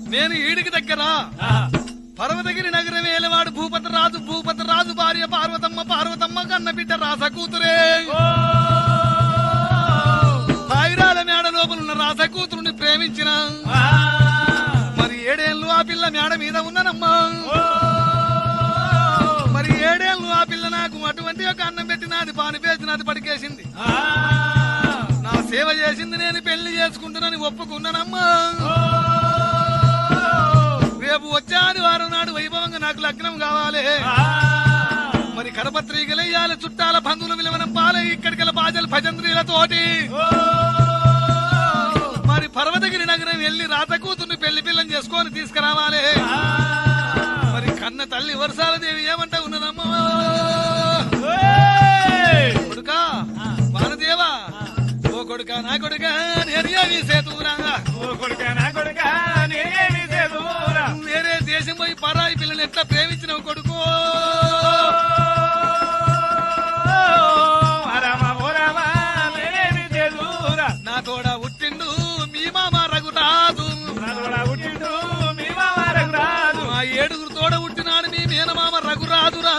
నేను ఈడికి దగ్గర పర్వతగిరి నగరం వేలవాడు భూపతి రాజు భూపతి రాజు భార్య పార్వతమ్మ పార్వతమ్మ కన్న బిడ్డ రాస కూతురే పాయిరాల మేడ లోపల ఉన్న రాస కూతురుని ప్రేమించిన మరి ఏడేళ్ళు ఆ పిల్ల మేడ మీద ఉన్ననమ్మా మరి ఏడేళ్ళు ఆ పిల్ల నాకు అటువంటి ఒక అన్నం పెట్టినది పాని పేసినది పడికేసింది నా సేవ చేసింది నేను పెళ్లి చేసుకుంటున్నానని ఒప్పుకున్నానమ్మా రేపు వచ్చే ఆదివారం నాడు వైభవంగా నాకు లగ్నం కావాలి మరి కరపత్రికలు ఇయ్యాలి చుట్టాల బంధువులు విలువనం పాలే ఇక్కడికి బాజలు భజంత్రీలతోటి మరి పర్వతగిరి నగరం వెళ్ళి రాత కూతుర్ని పెళ్లి పిల్లని చేసుకొని తీసుకురావాలి మరి కన్న తల్లి వర్షాల దేవి ఏమంటా ఉన్నదమ్మా కొడుకా వానదేవా ఓ కొడుకా నా కొడుకా నేను ఏమి సేతురాగా వేరే దేశం పోయి పరాయి పిల్లని ఎట్లా ప్రేమించిన కొడుకు నా తోడ ఉట్టిండు మీ మామ రఘురాజు మా ఏడుగురు తోడ ఉట్టినాడు మీ మేనమామ రఘురాజురా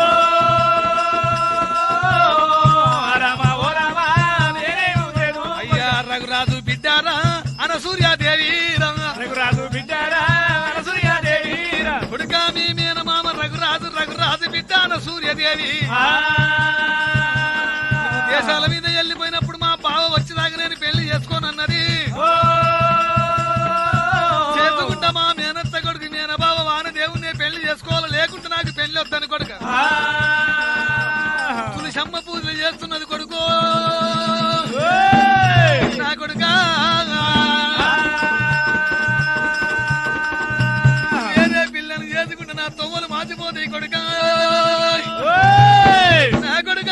అయ్యా రఘురాజు బిడ్డారా అన సూర్యాదేవి రఘురాజు బిడ్డారా అనసూయాదేవి కొడుక మీ మేనమామ రఘురాజు రఘురాజు బిడ్డ అన సూర్యదేవి దేశాల మీద వెళ్ళిపోయినప్పుడు మా బావ వచ్చేదాకా నేను పెళ్లి చేసుకోనన్నది చేసుకుంటా మా మేనత్త కొడుకు మేనబావ వాన దేవుణ్ణి పెళ్లి చేసుకోవాలి లేకుంటే నాకు పెళ్లి వద్దని కొడుక తులసమ్మ పూజలు చేస్తున్నది కొడుకు నా కొడుక వేరే పిల్లని చేసుకుంటే నా తొవ్వలు మాచిపోతాయి కొడుక నా కొడుక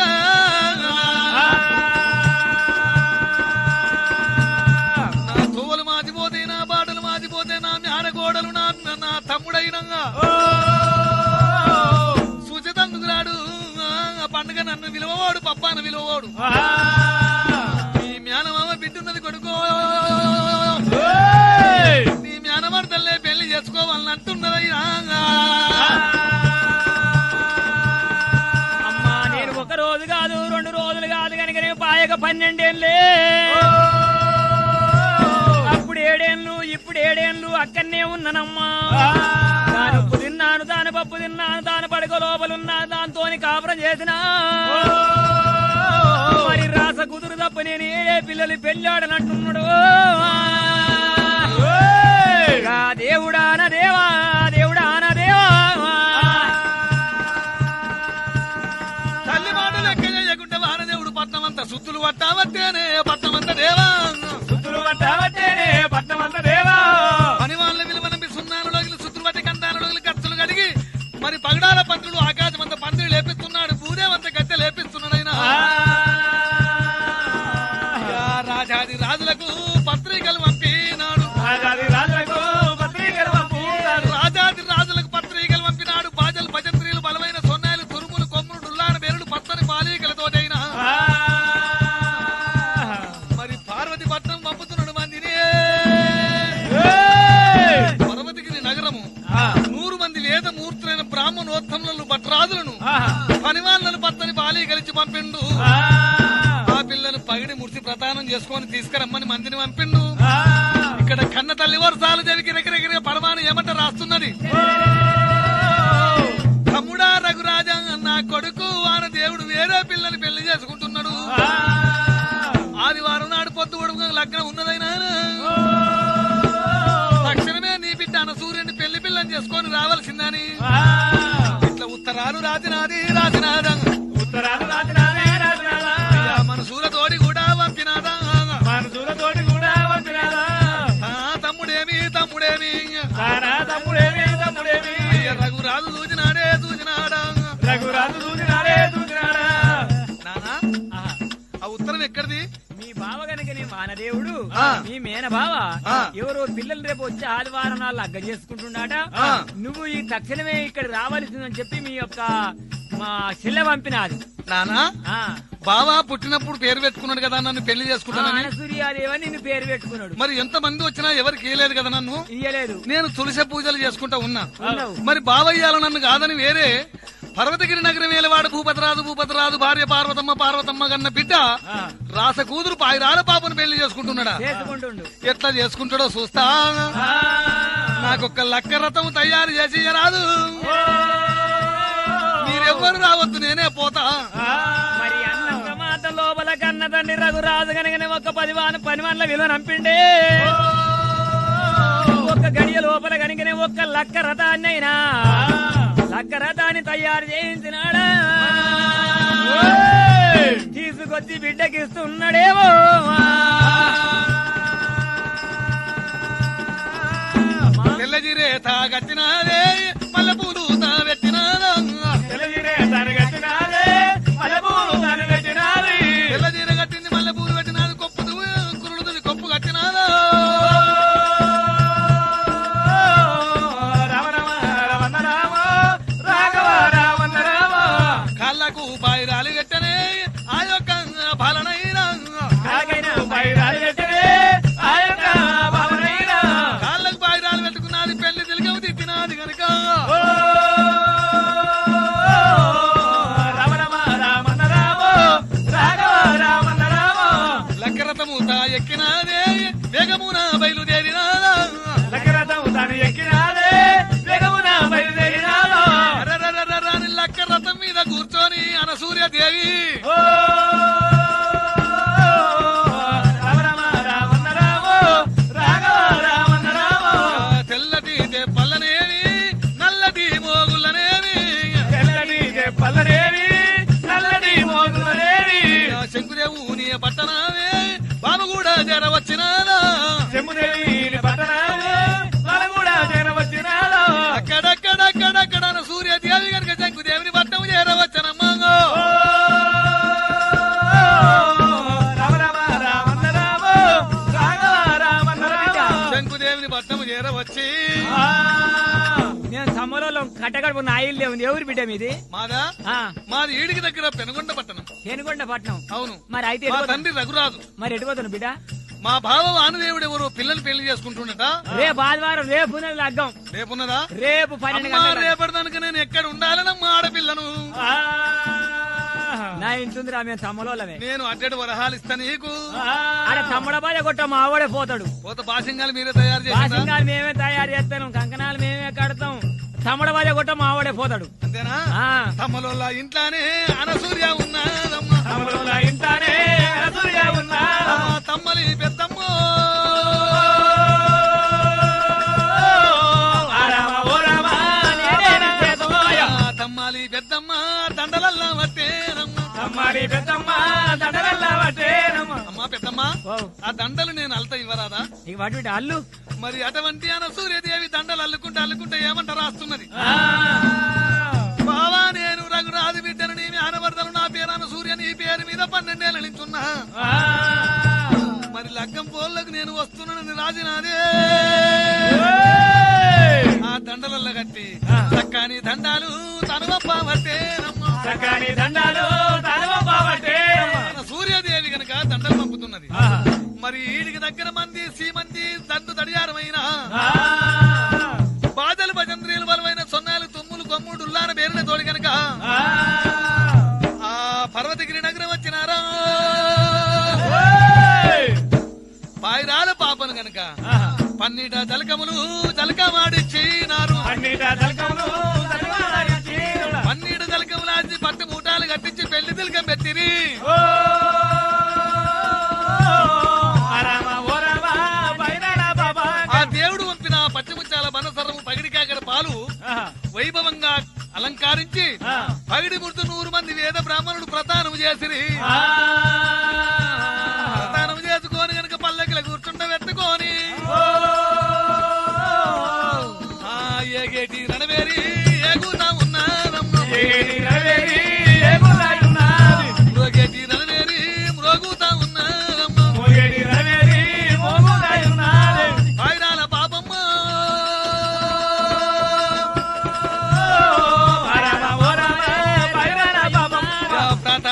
నా తొవ్వలు మాచిపోతాయి నా బాటలు మాచిపోతాయి నా మేనగోడలు నా నా తమ్ముడైనంగా సుచితందుకు రాడు ఆ పండుగ నన్ను విలువవాడు పప్పాన విలువవాడు నీ మేనమామ బిడ్డున్నది కొడుకో నీ మేనమర్దల్లే పెళ్లి చేసుకోవాలని అంటున్నదయ్యా అమ్మా నేను ఒక రోజు కాదు రెండు రోజులు కాదు కనుక నేను పాయక పన్నెండేళ్ళే అప్పుడు ఏడేళ్ళు ఇప్పుడు ఏడేళ్ళు అక్కడనే ఉన్నానమ్మా దాని ఉప్పు తిన్నాను దాని పప్పు తిన్నాను దాని పడక లోపలున్నా దాంతోని కాపురం చేసిన మరి రాస కుదురు తప్ప నేను ఏ పిల్లలు పెళ్ళాడనంటున్నాడు ఆ దేవుడా నా దేవా దేవుడా నా దేవా తల్లి మాట లెక్క చేయకుంటే వానదేవుడు పట్నం అంతా సుత్తులు పట్టావత్తేనే పట్నం అంతా దేవా సుత్తులు పట్టావట్టేనే పట్టమంత దేవా పని వాళ్ళ విలువనంపి సున్నాను లోగిలు సుత్తులు పట్టి కందాన లోగిలు ఖర్చులు కడిగి మరి పగడాల పంతులు ఆకాశం అంతా పందిరి లేపిస్తున్నాడు భూదేవంత గద్దె లేపిస్తున్నాడు ఆయన ఆ రాజాది రాజులకు పత్రికలు పంపినాడు రాజాది రాజులకు పత్రికలు పంపుతారు. రాజాది రాజులకు పత్రికలు పంపినాడు బాజలు భజంత్రీలు బలమైన సొన్నాయిలు తురుములు కొమ్ములు డుల్లాన బెరుడు పచ్చని పాలీకలతోటైనా మరి పార్వతి పట్నం పంపుతున్నాడు మందిని పర్వతిగిరి నగరము నూరు మంది వేద మూర్తులైన బ్రాహ్మణోత్తములను భట్రాజులను పనివాళ్ళను పత్తని బాలి కలిసి పంపిండు ఆ పిల్లను పగిడి ముడిసి ప్రదానం చేసుకొని తీసుకురమ్మని మందిని పంపిండు ఇక్కడ కన్న తల్లి వర్షాలు దేవికి రెగరెగరిగా పరమాను ఏమంట రాస్తున్నది తమ్ముడా రఘురాజా నా కొడుకు వాన దేవుడు వేరే పిల్లని పెళ్లి చేసుకుంటున్నాడు ఆదివారం నాడు పొద్దు ఒడుగు లగ్నం ఉన్నదైనా తక్షణమే నీ బిడ్డ అన్న సూర్యుని పెళ్లి పిల్లని చేసుకొని రావాల్సిందని ఇట్లా ఉత్తరాలు రాసినాది రాసినాదా ఉత్తరాలు రాజునాదే రాజునాదా. మన సూరతోడి కూడా పంపినాదా మనసులతోటి కూడా వంపినాదా. ఆ తమ్ముడేమి తమ్ముడేమి తానా తమ్ముడేమి తమ్ముడేమి అయ్య రఘురాజు చూచినాడే చూచినాడా రఘురాజు చూసినాడే చూసినాడా నానా ఆ ఉత్తరం ఎక్కడిది మీ బావ గనక నీ వానదేవుడు ఆ. మీ మేన బావ ఆ. ఎవరో పిల్లలు రేపు వచ్చి ఆదివారం నాళ్ళు అగ్గ చేసుకుంటున్నాట ఆ. నువ్వు ఈ తక్షణమే ఇక్కడ రావాల్సిందని చెప్పి మీ యొక్క మా చెల్లె పంపినాది నానా ఆ. బావా పుట్టినప్పుడు పేరు పెట్టుకున్నాడు కదా నన్ను పెళ్లి చేసుకుంటానని సూర్యాదేవని నిన్ను పేరు పెట్టుకున్నాడు మరి ఎంత మంది వచ్చినా ఎవరికి ఇయ్యలేదు కదా నన్ను ఇయ్యలేదు నేను తులసి పూజలు చేసుకుంటా ఉన్నా ఉన్నావు. మరి బావయ్యాల నన్ను కాదని వేరే పర్వతగిరి నగరం వేలవాడు భూపతిరాజు భూపతిరాజు భార్య పార్వతమ్మ పార్వతమ్మ కన్న బిడ్డ ఆ. రాస కూతురు పాయిరాల పాపను పెళ్లి చేసుకుంటున్నాడా చేసుకుంటుండు ఎట్లా చేసుకుంటాడో చూస్తా ఆ. నాకొక్క లక్క రథం తయారు చేసి రాదు మీరెవ్వరు రావద్దు నేనే పోతా మరి అన్న మాత లోపల కన్న తండ్రి రఘురాజు కనుకనే ఒక్క పది వాన పని వాళ్ళ విలువ నంపిండే ఒక్క గడియ లోపల కనుకనే ఒక్క లక్క రథాన్ని అయినా లక్క రథాన్ని తయారు చేయించినాడా తీసుకొచ్చి బిడ్డకి ఇస్తున్నాడేమో తెల్లజిరే తాగట్టినాదే మల్లె పూలు తావెట్టినాదా తెల్లజీర కట్టింది మల్లె పూలు పెట్టినాది కొప్పు కురుడుది కొప్పు కట్టినాదా కాళ్ళకు పాయిరాలు కట్టనే ఆ యొక్క ఫలనైనా కాళ్ళకు పాయిరాలు పెట్టుకున్నది పెళ్లి తిలకవు తిట్టినాది గనుక లక్కరథము తా ఎక్కినాదే వేగమున బయలుదేరినాదా అరరరరరని లక్కరథం మీద కూర్చొని అనసూర్య దేవి తెల్లటి పల్లనేవి నల్లటి మోగులనేవి పల్లనేవి నల్లటి మోగులనేవి శంకుదేవుని పట్టణమే బాబు కూడా జర వచ్చినాదా చెమునేవి పట్టణాలు వాళ్ళు కూడా చేరవచ్చినాలో అక్కడక్కడక్కడక్కడ సూర్య దేవి కనుక శంకుదేవిని పట్టణం చేరవచ్చనమ్మా రామ రామ రామన్న రామ రాఘవ రామన్న రామ శంకుదేవిని పట్టణం చేరవచ్చి నేను సమ్మలో కట్టగడుపు నాయిల్ లేవు ఎవరు బిడ్డ మీది మాదా ఆ, మాది ఈడికి దగ్గర పెనుగొండ పట్టణం ఏనుగొండ పట్నం అవును మరి అయితే మా ఎటు పోతావు? తండ్రి రఘురాజు మరి ఎటుపోతాను బిడ్డ మా బావ వానుదేవుడు ఎవరు పిల్లలు పెళ్లి చేసుకుంటుండట రేపు ఆదివారం రేపు నెల లగ్గం రేపున్నదా రేపు పన్నెండు అమ్మా గంటలకు. రేపటిదానికి నేను ఎక్కడ ఉండాలనమ్మా ఆడపిల్లను నా ఇంటుంది రా మేము తమ్మలోలమే నేను అడ్డటి వరహాలు ఇస్తా నీకు ఆడ తమ్ముడ బాధ కొట్ట మా ఆవిడే పోతాడు పోత బాసింగాలు మీరే తయారు చేసిందా బాసింగాలు మేమే తయారు చేస్తాం కంకణాలు మేమే కడతాం తమ్ముడ బాధ కొట్ట మా ఆవిడే పోతాడు అంతేనా ఆ. తమ్మలోళ్ళ ఇంట్లోనే అనసూర్య ఉన్నదమ్మా ఇంటానే అమ్మా, తమ్మలి పెద్దమ్మ ఆ, తమ్మాలి పెద్దమ్మ దండలల్లా వట్టేనమ్మా అమ్మా పెద్దమ్మ ఆ దండలు నేను అల్త ఇవ్వరాదా ఇక వాటి బిడ్డ అల్లు మరి అటువంటి అనసూర్యదేవి దండలు అల్లుకుంటే అల్లుకుంటే ఏమంట రాస్తున్నది బావా నేను రఘురాజు బిడ్డను నీ ఆనవర్ధను నా పేరు సూర్య నీ పేరు మీద పన్నెండేళ్ళ నించున్నా మరి లగ్గం పోళ్ళకు నేను వస్తున్నానని రాజినాదే ఆ దండలల్ల కట్టి చక్కని దండాలు తనువప్పవట్టేనమ్మా సకాని దండాలు తనవ బావటే మన సూర్యదేవి గనక దండలు పంపుతున్నది మరి ఈడికి దగ్గర మంది సీమంది దండు తడియారమైన బాధలు భజంద్రీలు బలమైన సొన్నాలు తుమ్ములు కొమ్ముడు ఉల్లాన బేరిన తోడి గనక ఆ పర్వతగిరి నగరం వచ్చినారా పాయిరాల పాపను గనక పన్నీట జలకములు జలకమాడిచ్చినారు అన్నిట తలకములు తలవారించి పన్నీట జలకములాచి పట్టు మూటాలు కట్టించి పెళ్లి తిలకం పెట్టిరి ఓ రామ ఓ రామ బైరాడ బాబా ఆ దేవుడు పంపిన పచ్చిముచ్చాల మనసరము పగిడికాకడ పాలు వైభవంగా అలంకరించి పగిడి ముర్తు నూరు మంది వేద బ్రాహ్మణుడు ప్రధానం చేసిరి ప్రధానం చేసుకొని గనక పల్లకిల కూర్చుండ పెట్టుకొని ఆ ఏగేటి రణవేరి ఏగుతా ఉన్నారమ్మ మృగేటి రణవేరి మ్రోగుతా ఉన్నారమ్మ పాయిరాల పాపమ్మ ఆ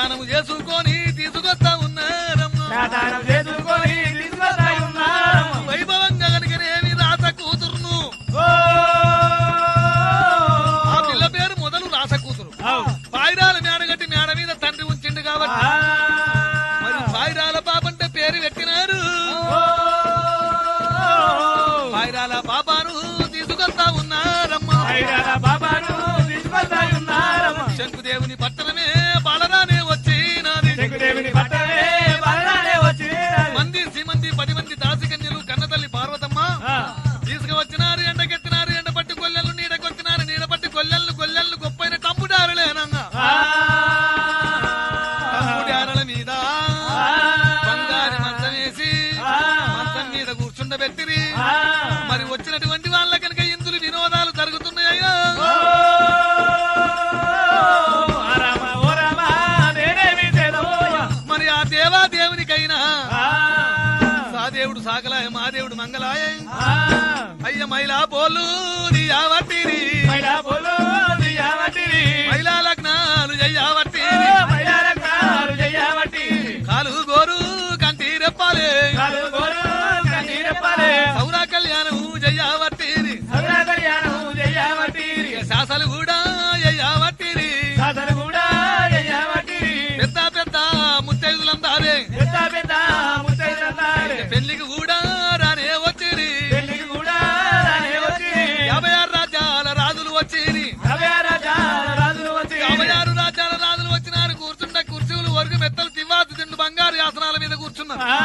మంగళాయ ఆ, అయ్య మైలా పోలు దియావట్టిరి మైలా బోలో దియావటిరి. మైలా లగ్నాలు ఓ, జయ్యావట్టిరి మైలా రకాలు జయ్యావటిరి. కాలు గోరు కంటి రెప్పాలే కాలు గోరు కన్నీరెప్పలే. సౌరా కళ్యాణం జయ్యావట్టిరి సౌర కళ్యాణం జయ్యావటిరి. శాసలు కూడా జయ్యావట్టిరి సాధన కూడా జయ్యావటిరి. పెద్ద పెద్ద ముత్తైదులందారే పెద్ద పెద్ద ముత్తైదులందారే. పెళ్లికి కూడా రానే వచ్చిరి పెళ్లికి కూడా రానే వచ్చిరి. యాభై ఆరు రాజ్యాల రాజులు వచ్చిరి యాభై ఆరు రాజాల రాజులు వచ్చిరి. యాభై ఆరు రాజ్యాల రాజులు వచ్చినారు కూర్చుంటే కుర్చీలు వరకు మెత్తలు తివ్వాసు తిండు బంగారు ఆసనాల మీద కూర్చున్నారు ఆ,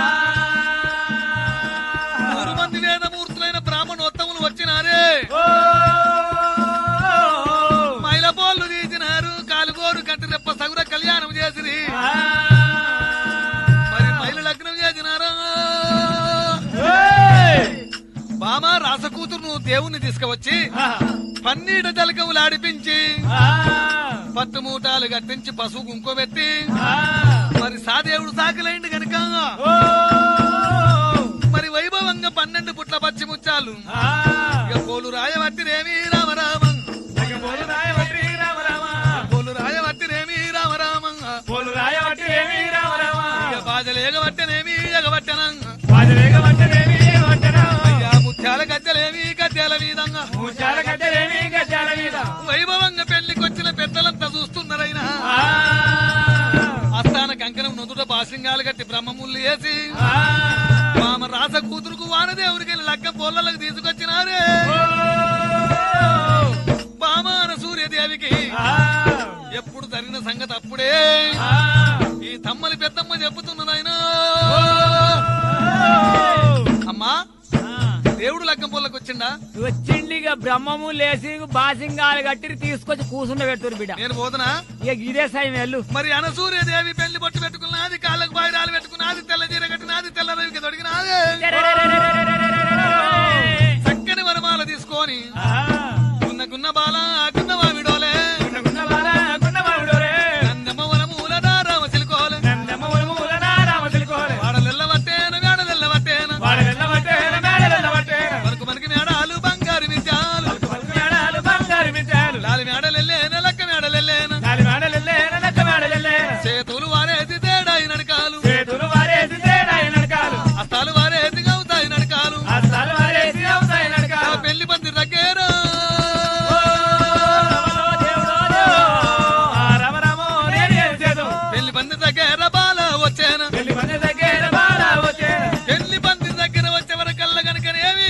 నూరు మంది వేదమూర్తులైన బ్రాహ్మణోత్తములు వచ్చినారే ఓ, మైల పోళ్ళు తీసినారు కాలుగోరు కంటి రెప్ప సగుర కళ్యాణం చేసిరి ఆ, మరి మైలు లగ్నం చేసినారా ఏయ్! బామ రాసకూతురును దేవుణ్ణి తీసుకువచ్చి ఆ, పన్నీట జలకములు ఆడిపించి ఆ, పట్టు మూటాలు కట్టించి పసుపు కుంకోబెట్టి ఆ, మరి సాదేవుడు సాకలైంది గనుక ఓ, మరి వైభవంగా పన్నెండు పుట్ల పచ్చి ముచ్చాలు ఆ, ఇక పోలు రాయవట్టిరేమి రామరామ పోలు రాయవటి రామ రామ. పోలు రాయవట్టిరేమి రామరామ పోలు రాయవటి ఏమి రామ రామ. ఇక బాజలేగవట్టనేమి ఎగవట్టెనంగ వాజరేగ వట్టనేమి వట్టనా. అయ్యా ముత్యాల గద్దెలేమి గద్దెల విధంగా ముత్యాల గద్దెలేమి గజ్జాల మీద. వైభవంగా పెళ్లికొచ్చిన పెద్దలంతా చూస్తున్నారైనా ఆ, ఆస్థాన కంకణం నుదుట బాసింగాలు కట్టి బ్రహ్మముళ్ళు వేసి ఆ, మామ రాస కూతురుకు వానదేవుడికి వెళ్ళి లగ్గం పొల్లలకు తీసుకొచ్చినారే ఓ, బామాన సూర్యదేవికి ఆ, ఎప్పుడు జరిగిన సంగతి అప్పుడే ఆ, ఈ తమ్మలి పెద్దమ్మ చెప్పుతున్నదైనా అమ్మా దేవుడు లగ్గం పొల్లకు వచ్చిండా వచ్చిండిగా బ్రహ్మము లేసి బాసింగాలు కట్టి తీసుకొచ్చి కూసుండ పెడుతురు బిడ్డ నేను పోతున్నా ఇక ఇదే సాయం వెళ్ళు మరి అనసూర్యదేవి పెళ్లి బొట్టు పెట్టుకున్నది కాళ్ళకు బాయిరాలు పెట్టుకున్నది తెల్ల చీర కట్టినది తెల్ల రవికి దొడిగినది చక్కని వరమాల తీసుకొని గున్న గున్న బాల గున్న వావిడోలే నందమ్మ వనమూల దారామ సిలుకోలే వాడలెల్ల వట్టేన వేడలెల్ల వట్టేన వరకు మనకి మేడాలు బంగారు విద్యాలు లాలి మేడలెల్లేన లక్క మేడలెల్లేన చేతులు వారేది తేడాయి నడకాలు అస్తాలు వారేది గవుతాయి నడకాలు ఆ పెళ్లి పంది దగ్గర పెళ్లి పంది దగ్గర బాల వచ్చేన పెళ్లి పంది దగ్గర వచ్చే వరకల్లా కనుకనేవి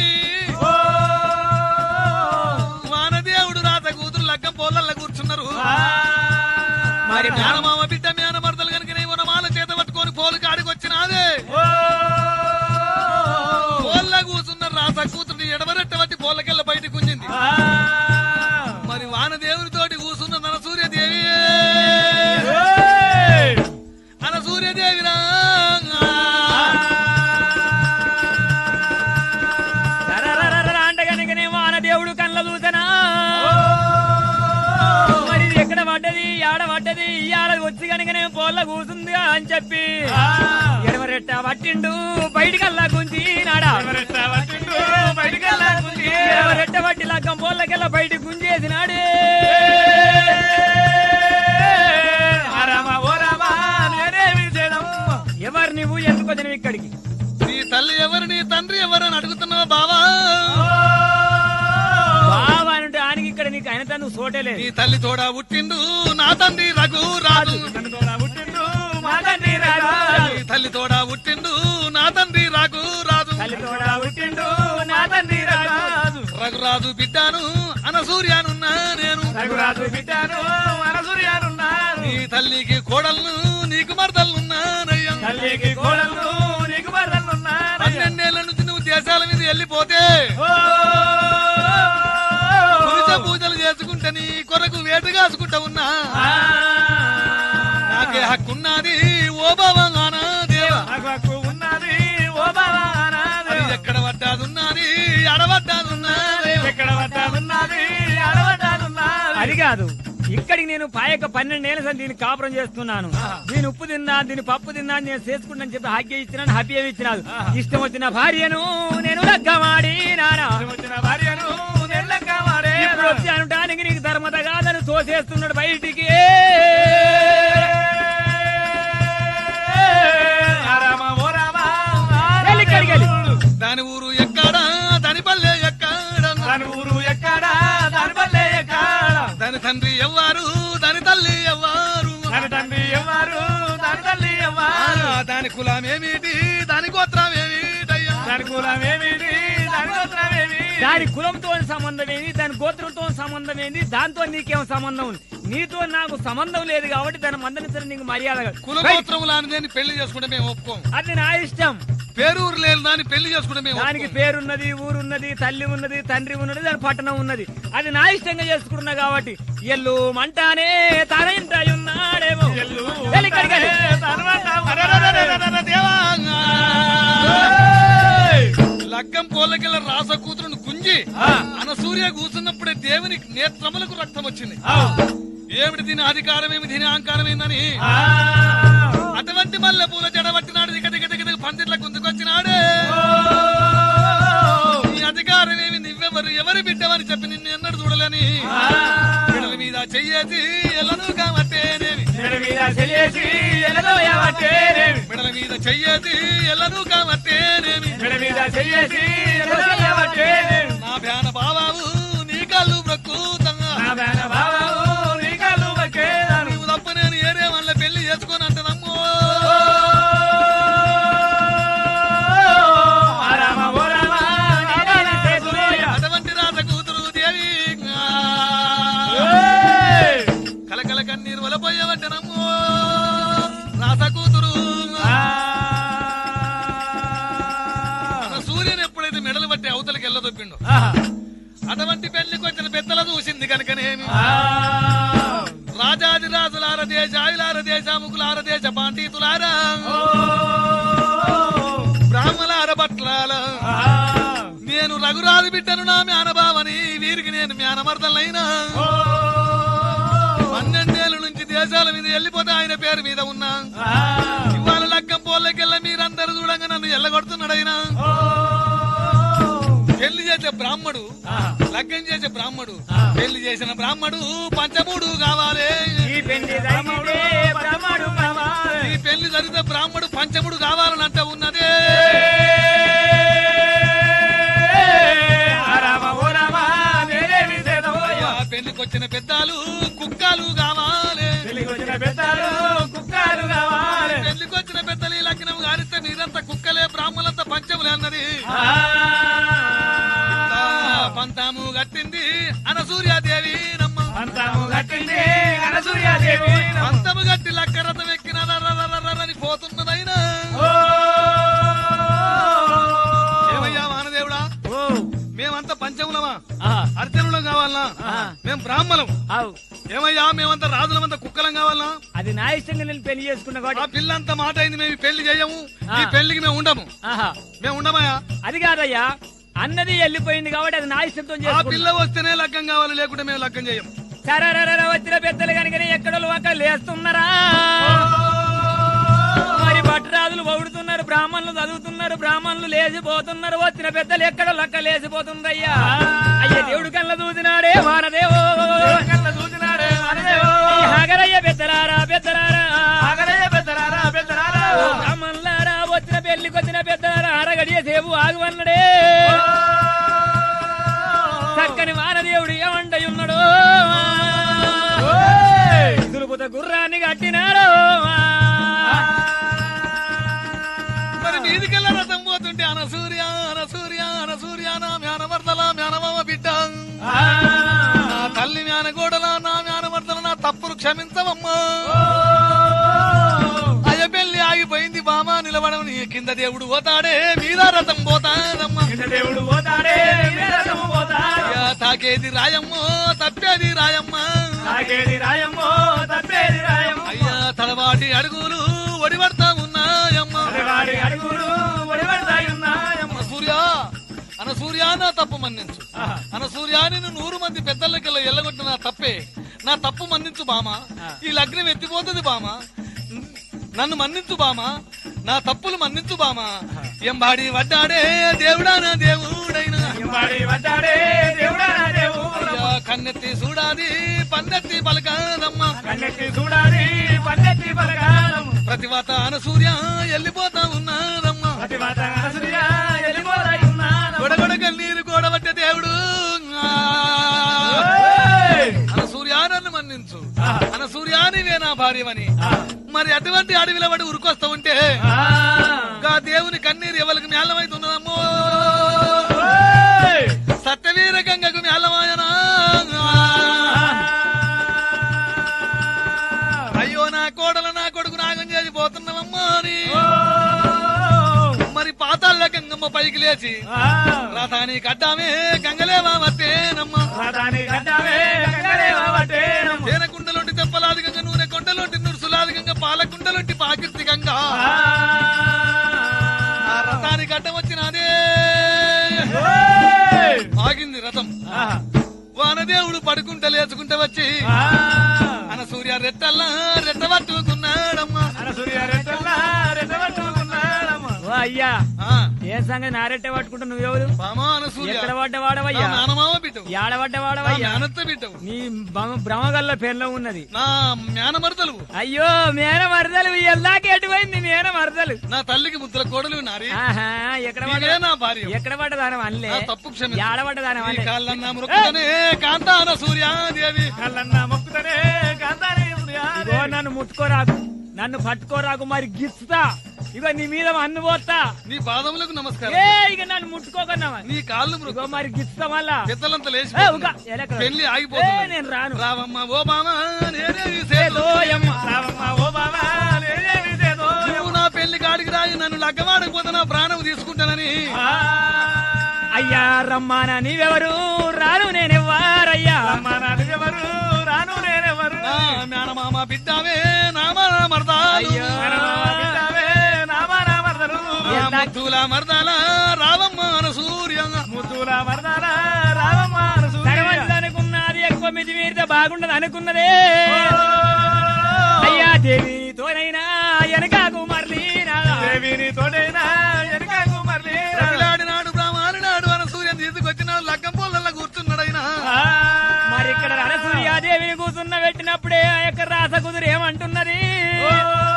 వానదేవుడు రాత కూతురు లగ్గం పోలల్ల కూర్చున్నారు మరి మేనమామ బిడ్డ మేనమర్దలు కనుకనే వనమాల చేత పట్టుకొని పోలు కాడికి వచ్చినాదే పోల్ల కూర్చున్న రాత కూతురుని ఎడమరెట్ట బట్టి పోలకెళ్ళ బయటకు గుంజింది మరి వానదేవుడితోటి కూర్చున్న నన సూర్యదేవి అన సూర్యదేవిరా అంటగనకనే వాన దేవుడు కళ్ళ చూసనా మరి ఇది ఎక్కడ పడ్డది ఆడ పడ్డది ఈ ఆడ వచ్చి కనుకనే పోల్ల కూసుంది అని చెప్పి ఎడమరెట్ట పట్టిండు బయటికల్లా గుంజి నాడా ఎడమరెట్ట పట్టి లగ్గం పోల్లకెల్లా బయటికి గుంజేసినాడే ఎవరు నువ్వు ఎందుకు వచ్చినవి ఇక్కడికి నీ తల్లి ఎవరు నీ తండ్రి ఎవరు అని అడుగుతున్నావా బావా బావా అంటే ఆయనకి ఇక్కడ నీకు ఆయన తను సోటలేదు నీ తల్లి తోడా పుట్టిండు నా తండ్రి రఘు రాజు నీ తల్లి తోడా పుట్టిండు నా తండ్రి రఘు రాజు రఘురాజు బిడ్డాను అనసూర్యానున్నా నేను నీ తల్లికి కోడలను నీకు మరదలున్నానయ్యా తల్లికి కోడలు నీకు మరదలున్నారు పన్నెండేళ్ల నుంచి నువ్వు దేశాల మీద వెళ్ళిపోతే పురుష పూజలు చేసుకుంటే నీ కొరకు వేటు కాసుకుంటా ఉన్నా నాకే హక్కున్నది ఓ బావానా దేవా ఉన్నది ఓ బాబా అది ఎక్కడ పడ్డాదున్నది అడబడ్డాదున్నది ఎక్కడ పడ్డాదున్నది ఆడబడ్డాదున్నది అది కాదు ఇక్కడికి నేను పాయక పన్నెండేళ్ల సంది దీన్ని కాపురం చేస్తున్నాను దీని ఉప్పు తిన్నా దీని పప్పు తిన్నా నేను చేసుకుంటాను చెప్పి హక్య ఇచ్చినాను హ్యాపీ ఇచ్చినాను ఇష్టం వచ్చిన భార్యను నేను లగ్గమాడి నానా వచ్చిన భార్యను నెల్లక మాడే ఇప్పుడు వచ్చి అనటానికి నీకు ధర్మత కాదని తోసేస్తున్నాడు బయటికి రామ ఓ రామ వెళ్ళి ఇక్కడికి వెళ్ళి. దాని ఊరు ఎక్కడా దాని పల్లె ఎక్కడా దాని ఊరు ఎక్కడా దాని పల్లె ఎక్కడా దాని తండ్రి ఎవ్వారు దాని తల్లి ఎవ్వారు దాని తండ్రి ఎవరు దాని తల్లి ఎవరు ఆ, దాని కులమేమిటి దాని గోత్రమేమిటయ్యా దాని కులం ఏమిటి దాని గోత్రం ఏమి దాని కులంతో సంబంధం ఏంది దాని గోత్రంతో సంబంధం ఏంది దాంతో నీకేం సంబంధం ఉంది నీతో నాకు సంబంధం లేదు కాబట్టి దాని మందరించడం నీకు మర్యాద కాదు. కుల గోత్రం లాంటిదని పెళ్లి చేసుకుంటే మేము ఒప్పుకోం అది నా ఇష్టం పేరూరు లేని దాన్ని పెళ్లి చేసుకుంటే మేము దానికి ఒప్పుకోం. పేరున్నది ఊరున్నది తల్లి ఉన్నది తండ్రి ఉన్నది దాని పట్టణం ఉన్నది అది నా ఇష్టంగా చేసుకున్నా కాబట్టి ఎల్లు మంటానే తన ఇంట ఉన్నాడేమో ఎల్లు వెళ్ళి ఇక్కడికి వెళ్ళి. తర్వాత అరెరెరెరెరెరె దేవా! లగ్గం పోలకెళ్ళ రాస కూతురును గుంజి అన సూర్య కూర్చున్నప్పుడే దేవుని నేత్రములకు రక్తం వచ్చింది ఏమిటి దీని అధికారం ఏమి దీని అహంకారం ఏందని అటువంటి మల్లె పూల జడబట్టినాడు దిగ దిగ దిగ దిగ పందిట్ల గుంజుకొచ్చినాడే నీ అధికారం ఏమి నువ్వెవరు ఎవరి బిడ్డవని చెప్పి నిన్ను ఎన్నడు చూడలేని బిడ్డల మీద చెయ్యేసి ఎలను కావట్టేనేమి మెడ మీద చెయ్యేసి ఎనలో ఎవట్టేనేమి బిడ్డల మీద చెయ్యేసి ఎలను కావట్టేనేమి మెడ మీద చెయ్యేసి ఎనలో ఎవట్టేనేమి నా భ్యాన బాబావు నీ కళ్ళు బ్రక్కుతంగా నా బేన బాబావు నీ కళ్ళు బక్కేదాను నువ్వు తప్ప నేను ఏరే వాళ్ళ పెళ్లి చేసుకొని అంటదమ్మో ఆ రామ ఓ రామ నీవేమి చేసులోయ అటువంటి రాత కూతురు దేవి ఏయ్! కలకల కన్నీరు వలపోయేవట్టనమ్మో రాత కూతురు ఆ మన సూర్యుని ఎప్పుడైతే మెడలు బట్టి అవతలకి వెళ్ళదొప్పిండు ఆహా. అటువంటి పెళ్లికి వచ్చిన పెద్దల చూసింది కనుకనేమి ఆ రాజాది రాజులార దేశ ఆయులార దేశ ముగులార దేశ పాండితులారా బ్రాహ్మలార భట్లాల ఆ నేను రఘురాజు బిడ్డను నా మేనబావని వీరికి నేను మేనమర్దలైనా పన్నెండేళ్ల నుంచి దేశాల మీద వెళ్ళిపోతే ఆయన పేరు మీద ఉన్నా ఇవాళ లగ్గం పోల్లకెళ్ళ మీరందరూ చూడంగా నన్ను ఎల్లగొడుతున్నాడైనా పెళ్లి చేసే బ్రాహ్మడు లగ్గం చేసే బ్రాహ్మడు పెళ్లి చేసిన బ్రాహ్మడు పంచమూడు కావాలి ఈ పెళ్లి జరిగితే బ్రహ్మడు కావాలి. ఈ పెళ్లి జరిగితే బ్రాహ్మడు పంచముడు కావాలని అంట ఉన్నదే అయ్యా పెళ్లికొచ్చిన పెద్దాలు కుక్కలు కావాలి పెళ్లికొచ్చిన పెద్దలు ఈ లగ్నం గారిస్తే మీరంతా కుక్కలే బ్రాహ్మణులంతా పంచములే అన్నది ఆ, పంతాము కట్టింది అనసూర్యాదేవి నమ్మ పంతము గట్టి లక్క రథం ఎక్కిన రరరరరరని పోతున్నదైనా ఏమయ్యా వానదేవుడా ఓ మేమంతా పంచములమా ఆ, అర్చనులం కావాలనా ఆ. మేము బ్రాహ్మణం అవు ఏమయ్యా మేమంతా రాజులమంతా కుక్కలం కావాలనా అది నా ఇష్టంగా నేను పెళ్లి చేసుకున్నా ఆ కాబట్టి పిల్లంతా మాట అయింది మేము ఈ పెళ్లి చేయము ఆ. ఈ పెళ్లికి మేము ఉండము ఆహా మేము ఉండమయ్యా అది కాదయ్యా అన్నది వెళ్ళిపోయింది కాబట్టి అది నా ఇష్టంతో ఆ చేసుకున్నా పిల్ల వస్తేనే లగ్గం కావాలి లేకుంటే మేము లగ్గం చేయము సరరరర వచ్చిన పెద్దలు కనుక ఎక్కడో అక్కడ లేస్తున్నారా మరి భట్టరాజులు పౌడుతున్నారు బ్రాహ్మణులు చదువుతున్నారు బ్రాహ్మణులు లేచిపోతున్నారు వచ్చిన పెద్దలు ఎక్కడ లక్క లేచిపోతుందయ్యా అయ్యా దేవుడు కళ్ళ చూసినాడే వానదేవో హగరయ్య పెద్దలారా పెద్దలారా ఓ బ్రాహ్మణులారా వచ్చిన పెళ్లికి వచ్చిన పెద్దలారా అరగడియ సేపు ఆగువన్నడే చక్కని వానదేవుడు ఏమంటై ఉన్నాడు దులుపుత గుర్రాన్ని కట్టినాడు మరి మీదికెళ్ళ రథం పోతుంటే అనసూర్య అనసూర్య అనసూర్య నా మేనవర్దల మేనమామ బిడ్డ నా తల్లి మేనగోడల నా మేనవర్దల నా తప్పులు క్షమించవమ్మా అయ్య పెళ్లి ఆగిపోయింది బామా నిలబడం నీ కింద దేవుడు పోతాడే మీద రథం పోతాదమ్మా దేవుడు పోతాడే మీరథము పోతాడు అయ్యా, తాకేది రాయమ్మో తప్పేది రాయమ్మా తాగేది రాయమ్మో తప్పేది రాయమ్మో అయ్యా తలవాటి అడుగులు ఒడిపడతా ఉన్నాయమ్మా వాడి అడుగులు ఒడిపడతాయున్నాయమ్మ అన సూర్య అన సూర్య నా తప్పు మన్నించు అన సూర్య నేను నూరు మంది పెద్దలకెళ్ళ ఎల్లగొట్టిన నా తప్పే నా తప్పు మన్నించు బామ ఆ. ఈ లగ్నం ఎత్తిపోతుంది బామ నన్ను మన్నించు బామ నా తప్పులు మన్నించు బామ ఎంబాడి వడ్డాడే దేవుడా నా దేవుడైనా ఎంబాడి వడ్డాడే దేవుడా నా దేవుడా. అయ్యా, కన్నెత్తి చూడాది పన్నెత్తి పలకాదమ్మా కన్నెత్తి చూడాలి పన్నెత్తి పలకాలం ప్రతివాత సూర్య వెళ్ళిపోతా ఉన్నాదమ్మా ప్రతిభత అనసూయ వెళ్ళిపోతాయి ఉన్నాను. గొడగొడ కన్నీరు గోడబట్టే దేవుడు ఓయ్! అన సూర్యానన్ను మన్నించు ఆ. అన సూర్యానివే నా భార్యవని ఆ. మరి అటువంటి అడవిలో పడి ఉరుకొస్తా ఉంటే ఆ. గా దేవుని కన్నీరు ఎవరికి మేళమైతున్నదమ్మో ఓయ్! సత్యవీర గంగకు మేళమాయనా అయ్యో నా కోడలు నా కొడుకు నాగం చేసి పోతున్నామమ్మా అని ఓ! మరి పాతాళ్ళ గంగమ్మ పైకి లేచి ఆ. రథానికి కడ్డామే గంగలేవా వత్తేనమ్మా రథాన్ని కట్టావే గంగలే బావటేనమ్మ. తేనె కుండలొంటి తెప్పలాది గంగ నూనె కొండలొంటి నురుసులాది గంగ పాల కుండలొంటి పాకిర్తి గంగ ఆ. ఆ రథానికి అడ్డం వచ్చినదే ఓయ్! ఆగింది రథం ఆ. వానదేవుడు పడుకుంటా లేచుకుంటా వచ్చి ఆ. అన సూర్య రెట్టల్లా రెట్ట పట్టుకున్నాడమ్మా అనసూయ రెట్టల్లా రెట్టబట్టుకున్నాడమ్మ. ఓ అయ్యా ఆ, ఏ సంగతి నారెట్టే పట్టుకుంటా నువ్వెవరు బామా అన సూర్య ఎక్కడ నా పడ్డవాడవయ్యా మేనమామ బిడ్డవు యాడ నా పడ్డవాడవయ్యా మేనత్త బిడ్డవు నీ భ్రమ- భ్రమగల్ల పెన్లో ఉన్నది నా మేనమరదలు అయ్యో మేన మరదలు ఎల్లాకి ఎటుపోయింది మేన మరదలు నా తల్లికి ముద్దుల కోడలు నారి ఆహా ఎక్కడ నీవే పడ్డ నా భార్య ఎక్కడ పడ్డదానం అల్లే నా తప్పు క్షమించు యాడ పడ్డదానం నీ అల్లే కాళ్ళన్నా మురుకుతనే కాంతాన సూర్యాదేవి కళ్ళన్నా మొక్కుతనే కాంతానే ఉదయాన్నే. ఇగో నన్ను ముట్టుకోరాకు నన్ను పట్టుకోరాకు మరి గిస్తా ఇగో నీ మీద అన్ను పోతా నీ పాదములకు నమస్కారం ఏ ఇక నన్ను ముట్టుకోకన్నావా నీ కాళ్ళు మృగు ఇగో మరి గిస్తా మళ్ళా పెద్దలంతా లేచి ఏ, ఉగా, ఎలకలు. పెళ్లి ఏ, ఆగిపోతుంది నేను రాను రావమ్మ ఓ బామ నేనే నీ సేలు. ఓయమ్మ. రావమ్మ ఓ బాబా లేదేమి లేదో. నువ్వు నా పెళ్లి కాడికి రాయి నన్ను లగ్గమాడకపోతే నా ప్రాణం తీసుకుంటానని ఆ. అయ్యా రమ్మానా నీవెవరు రాను నేనెవ్వారయ్యా అమ్మ నాన్న ఎవరు రాను నేనెవరు నా మేనమామ బిడ్డావే నామ మరదాలు అయ్యో. మనమామ బిడ్డవే, నామా నా మరదలు. నా ముద్దుల మరదాల రావమ్మ అన సూర్య ముద్దుల మరదల రావమ్మ అనసూయ. సరవంతి అనుకున్నది ఎక్కువ మిది మీరితే బాగుండదు అనుకున్నదే ఓ. అయ్యా దేవితోనైనా వెనకాకు మరలి దేవిని తోడైనా వెనకకు మరలి రా. ప్రతిలాడినాడు బ్రాహ్మణునాడు అన సూర్యం తీసుకొచ్చినాడు లగ్గం పొలంలో కూర్చున్నాడైనా ఆ. మరి ఇక్కడ రణసూర్యాదేవిని కూతున్న పెట్టినప్పుడే ఆ యొక్క రాస కుదురు ఏమంటున్నది ఓ.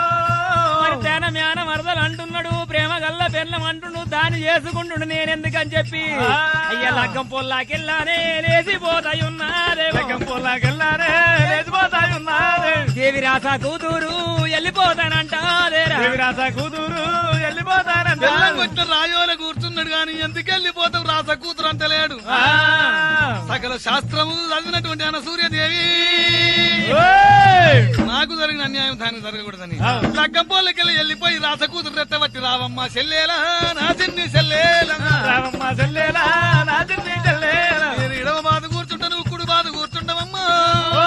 మరి తేన మేన మరదలు అంటున్నాడు ప్రేమ గల్ల పెళ్ళం అంటుండు దాన్ని చేసుకుంటుండు నేనెందుకని చెప్పి ఆ. అయ్యా లగ్గం పొల్లాకెళ్ళానే లేచిపోతాయి ఉన్నారే లగ్గం పొలాకెళ్ళారే లేచిపోతాయి ఉన్నారే దేవి రాస కూతురు వెళ్ళిపోతానంటారేరా దేవిరాస కూతురు వెళ్ళిపోతానంట బెల్లం కొట్టిన రాయోల కూర్చున్నాడు గాని ఎందుకు వెళ్ళిపోతావు రాస కూతురు అంటలేడు ఆ. సకల శాస్త్రము చదివినటువంటి అన సూర్యదేవి ఓయ్! నాకు జరిగిన అన్యాయం దానికి జరగకూడదని ఆ. లగ్గం పోలకెళ్ళి వెళ్ళిపోయి రాస కూతురు రెట్టబట్టి రావమ్మ చెల్లేలా నా చిన్ని చెల్లేలా రావమ్మ చెల్లేలా నా చిన్ని చెల్లేలా నేను ఇడవ బాధ కూర్చుంటా నువ్వు కుడి బాధ కూర్చుంటావమ్మా ఓ!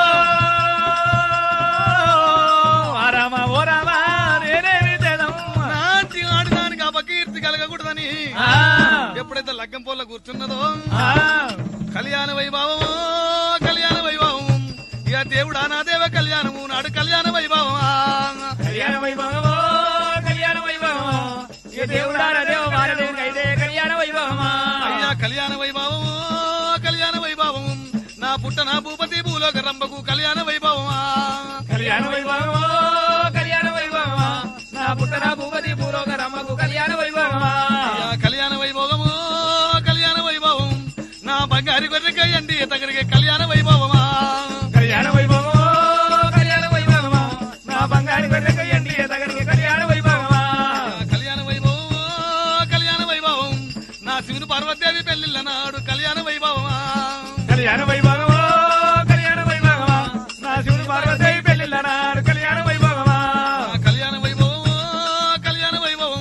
ఆ రామ ఓ రామ నేనేమి చేదమ్మా నాటి ఆడిదానికి అపకీర్తి కలగకూడదని ఆ. ఎప్పుడైతే లగ్గం పోల కూర్చున్నదో ఆ. కళ్యాణ వైభవము కళ్యాణ వైభవం ఇక దేవుడా నా దేవ కళ్యాణము నాడు కళ్యాణ వైభవమా కళ్యాణ వైభవమో కళ్యాణ వైభవమో ఇక దేవుడా దేవ వారదేవునికి అయితే కళ్యాణ వైభవమా అయ్యా కళ్యాణ వైభవము కళ్యాణ వైభవం నా పుట్ట నా భూపతి భూలోక రంభకు కళ్యాణ వైభవమా కళ్యాణ వైభవమో కళ్యాణ వైభవమో నా పుట్టన భూపతి భూలోక రమ్మకు కళ్యాణ వైభవమా అయ్యా కళ్యాణ వైభవము కళ్యాణ వైభవం నా బంగారి గొర్రెకయ్యండి తగరికి కళ్యాణ వైభవమా కళ్యాణ వైభవమో కళ్యాణ వైభవమో నా బంగారు గొర్రెకయ్యండి ఎదగడికి కళ్యాణ వైభవమా కళ్యాణ వైభవము కళ్యాణ వైభవం నా శివుని పార్వతీదేవి పెళ్లిళ్ళ నాడు కళ్యాణ వైభవమా కళ్యాణ వైభవమో కళ్యాణ వైభవమా నా శివుడు పార్వతీ పెళ్లిళ్ళ నాడు కళ్యాణ వైభవమా కళ్యాణ వైభవము కళ్యాణ వైభవం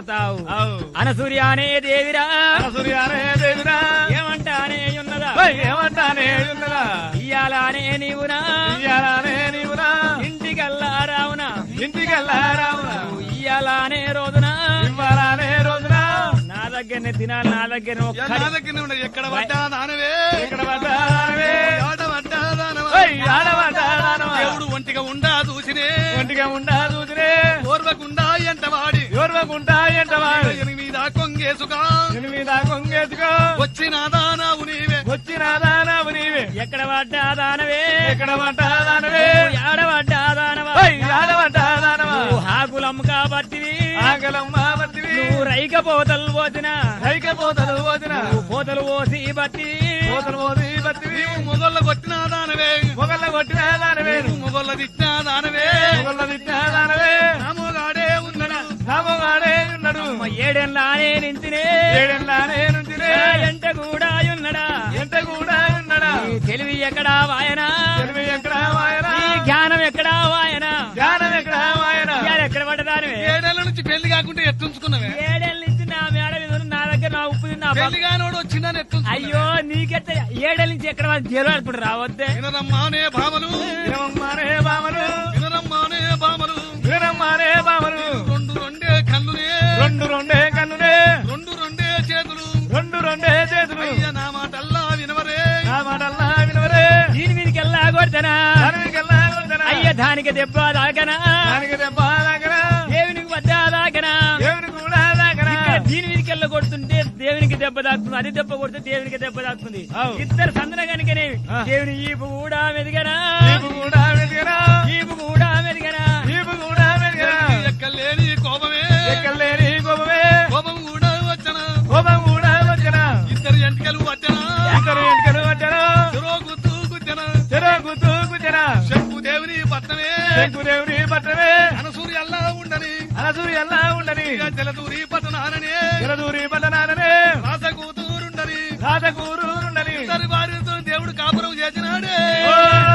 పోతావు అవు. అనసూర్య అనే దేవిరా సూర్యానే దేవిరా ఏమంటానే ఉన్నదా ఏమంటానే ఉన్నదా ఇయ్యాలనే నీవునా ఇయ్యాలనే నీవునా ఇంటికల్లా రావునా ఇంటికెళ్ళారావునా ఇయ్యాలనే రోజున ఇవ్వాలనే రోజున నా దగ్గరనే తినాలి నా దగ్గర ఇక నా దగ్గరనే ఉన్నది ఎక్కడ పడ్డా దానవే ఇక్కడ పడ్డావే ఆడ పడ్డా దానవా ఓయ్ ఆడవాడాడవా దేవుడు ఒంటిగా ఉండా చూసినే ఒంటిగా ఉండా చూసినే ఓర్వకుండా ఎంట వాడి ఎవరుకుంటా ఎంటవాడు ఎనిమిది కొంగేసుగా ఎనిమిది కొంగేసుకో వచ్చిన దానావు నీవే వచ్చిన దానవు నీవే ఎక్కడ పడ్డా దానవే ఎక్కడ పడ్డాదానవే ఆడబడ్డా దానవా ఓయ్ ఆడవాడాడవా నువ్వు హాకులమ్మ కాబట్టివి ఆగలమ్మ బతివి నువ్వు రైక పోతలు పోతిన హైకపోతలు పోతిన నువ్వు పోతలు పోసి బట్టి పోతలు పోతి బతివి మొగళ్ళ కొట్టిన దానవే మొగళ్ళ కొట్టిన దానవే మొగళ్ళ తిట్టిన దానవే మొగళ్ళ తిట్టిన దానవే నామోగాడే ఉన్నాడు నామగాడే ఉన్నాడు అమ్మ ఏడెల్లానే నించినే ఏడెల్లానే నుంచినే ఎంట కూడా ఉన్నడా ఎంత కూడా ఉన్నాడా నీ తెలివి ఎక్కడా వాయనా తెలివి ఎక్కడ వాయన నీ జ్ఞానం ఎక్కడా వాయనా జ్ఞానం ఎక్కడ వాయన ఇవాళ ఎక్కడ పడ్డదానివే ఏడేళ్ల నుంచి పెళ్లి కాకుండా ఎత్తుంచుకున్నవే ఏడేళ్ళ నుంచి నా మేడ మీద ఉన్న నా దగ్గర నా ఉప్పు తిన్నా పెళ్లి కానోడు వచ్చిందని ఎత్తుంచుకున్నవే అయ్యో నీకెత్త ఏడేళ్ళ నుంచి ఎక్కడ జైలు అనుకుంటు రావద్దే వినరమ్మానే భామలు వినమ్మానే బామలు వినరమ్మానే భామలు వినమ్మానే బామలు రెండు రెండే కళ్ళునే రెండు రెండే కన్నునే రెండు రెండే చేతులు రెండు రెండే చేతులు అయ్య నా మాటల్లా వినవరే నా మాటల్లా వినవరే దీని మీదకి వెళ్ళా కొడతానా దానికెల్లా కొడతనా అయ్య దానికి దెబ్బ దాకనా దానికి దెబ్బ దాకన దేవునికి వద్ద దాకనా దేవుని కూడా దాకన ఇక్కడ దీని మీదకి వెళ్ళ కొడుతుంటే దేవునికి దెబ్బ దాకుతుంది అది దెబ్బ కొడితే దేవునికి దెబ్బ దాకుతుంది అవు. ఇద్దరు సందన కనుకనే ఆ. దేవుని ఈపు కూడా మెదిగనా నీకు కూడా వెతికరా ఈపు కూడా మెదిగనా నీకు కూడా వెతికరా ఎక్కలేని కోపమే ఎక్కలేని కోపమే కోపం కూడా వచ్చన కోపం కూడా వచ్చిన ఇద్దరు ఎంటకలు వచ్చన ఇద్దరు ఎంటకలు వచ్చారు చెరో గుర్తు గుచ్చన చెరకు తూకుచిన శంకు దేవుని పట్టమే శంకుదేవుని పట్టమే అనసూరి అల్లా ఉండని అనసూరి ఎలా ఉండని ఇక జలదూరి పట్టణాననే జలదూరి పట్టణాననే రాస కూతురుండని రాజకూరు ఉండని ఇద్దరు భార్యతో దేవుడు కాపురం చేసినాడే ఓ!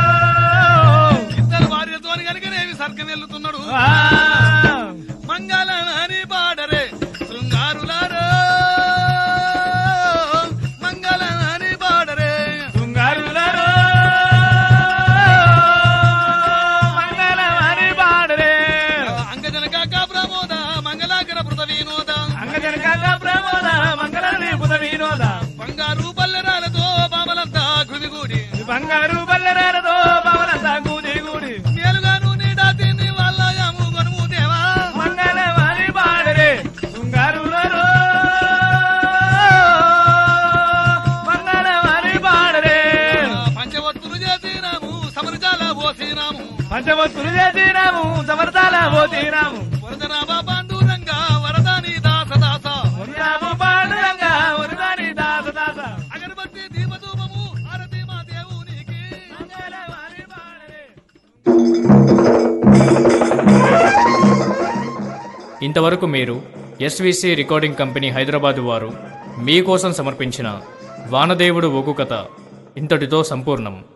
ఇద్దరు భార్యతో కనుకనేవి సర్గం వెళ్తున్నాడు ఆ! మంగళ అని పాడరే శృంగారులారో మంగళ అని పాడరే శృంగారులారో! మంగళవారి పాడరే. అంగజనక ప్రమోద మంగళాకర భృత వినోద అంగజనకంగా ప్రమోద మంగళాని పుత వినోద. బంగారు పల్లెరాలతో బామలంతా గుమిగూడి బంగారు బల్లెరాలతో పవనంతా కూడి కూడి మేలుగాను నీడా తిని వాళ్ళ యాము గనుము దేవా మంగళవారి పాడరే శృంగారులారో! మంగళవారి పాడరే పంచవత్తులు చేసినాము సమరజాల పోసినాము పంచవత్తులు చేసినాము సమర్థాల పోతీనాము వరదనాభ పాండురంగా వరదాని దాస దాస ఉన్నాము పాండురంగా వరదాని దాస దాస అగరబత్తి దీపధూపము ఆరతి మా దేవునికి మంగళవారి పాడరే ఇంతవరకు మీరు ఎస్విసి రికార్డింగ్ కంపెనీ హైదరాబాద్ వారు మీకోసం సమర్పించిన వానదేవుడు ఒగ్గు కథ ఇంతటితో సంపూర్ణం